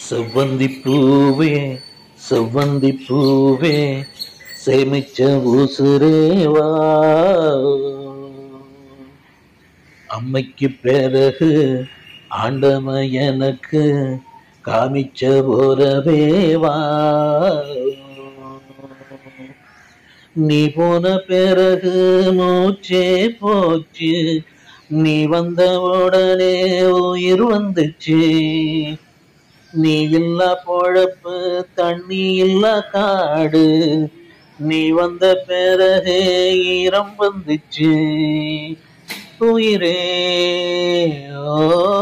செவ்வந்தி பூவே செவ்வந்தி பூவே சேமிச்ச உசுரேவா அம்மைக்கு பிறகு ஆண்டவ எனக்கு காமிச்ச போறவேவா நீ போன பிறகு மூச்சே போச்சு நீ வந்த உடனே உயிர் வந்துச்சு நீ இல்லா பொழப்பு தண்ணி இல்லா காடு நீ வந்த பிறகு ஈரம் வந்துச்சு உயிரே ஓ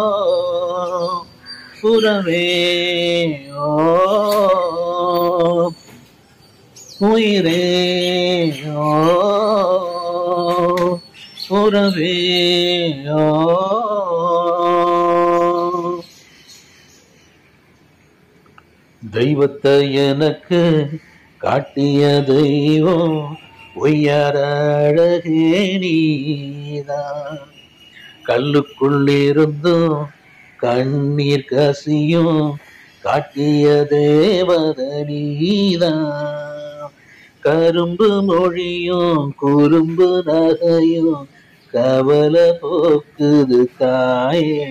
புறவே ஓ உயிரே ஓ உறவே ஓ தெய்வத்தை எனக்கு காட்டிய தெய்வம் ஒய்யார அழகே நீதான் கல்லுக்குள்ளிருந்தும் கண்ணீர் கசியும் காட்டிய தேவத நீதான் கரும்பு மொழியும் குறும்பு நகையும் கவலை போக்குது தாயே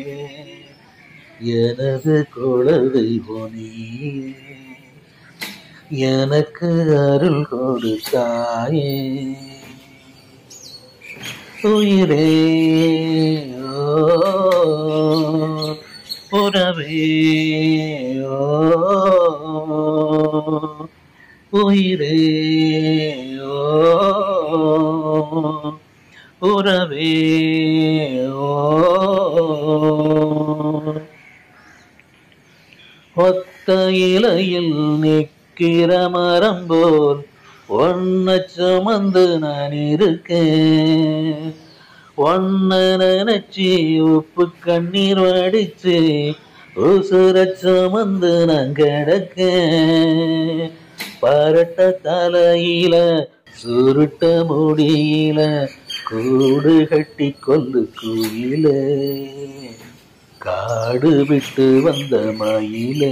எனது குலதெய்வம் நீயே எனக்கு அருள் கொடுத்தாயே உயிரே ஓ உறவே ஓ உயிரே ஓ உறவே ஓ ஒத்த இலையில் நிற்கிற மரம் போல் ஒன்ன சுமந்து நான் இருக்கேன் ஒன்ன நினைச்சி உப்பு கண்ணீர் வடிச்சு உசுர சுமந்து நான் கிடக்கேன் பரட்ட தலையில சுருட்ட முடியில கூடு கட்டி கொல்லு குயிலே காடு விட்டு வந்த மயிலே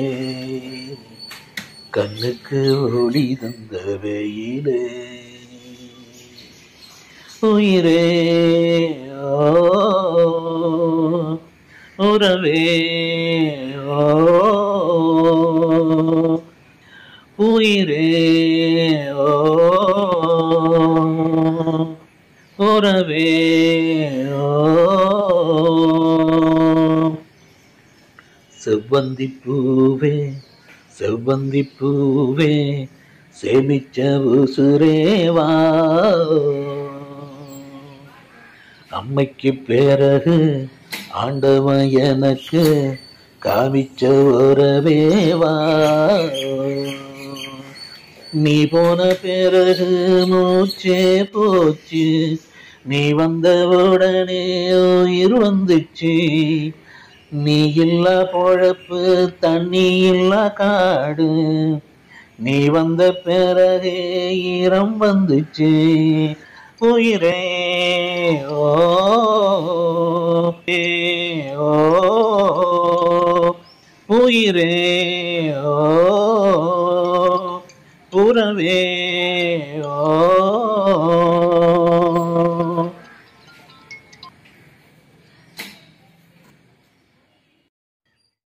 கண்ணுக்கு ஒளி தந்த வெயிலே உயிரே ஓ உறவே ஓ உயிரே ஓ உறவே ஓ செவ்வந்தி பூவே செவ்வந்தி பூவே சேமிச்ச உசுரேவா அம்மைக்கு பிறகு ஆண்டவன் எனக்கு காமிச்ச உறவேவா நீ போன பிறகு மூச்சே போச்சு நீ வந்த உடனே உயிர் வந்துச்சு நீ இல்லா பொழப்பு தண்ணி இல்லா காடு நீ வந்த பிறகே ஈரம் வந்துச்சு உயிரே ஓ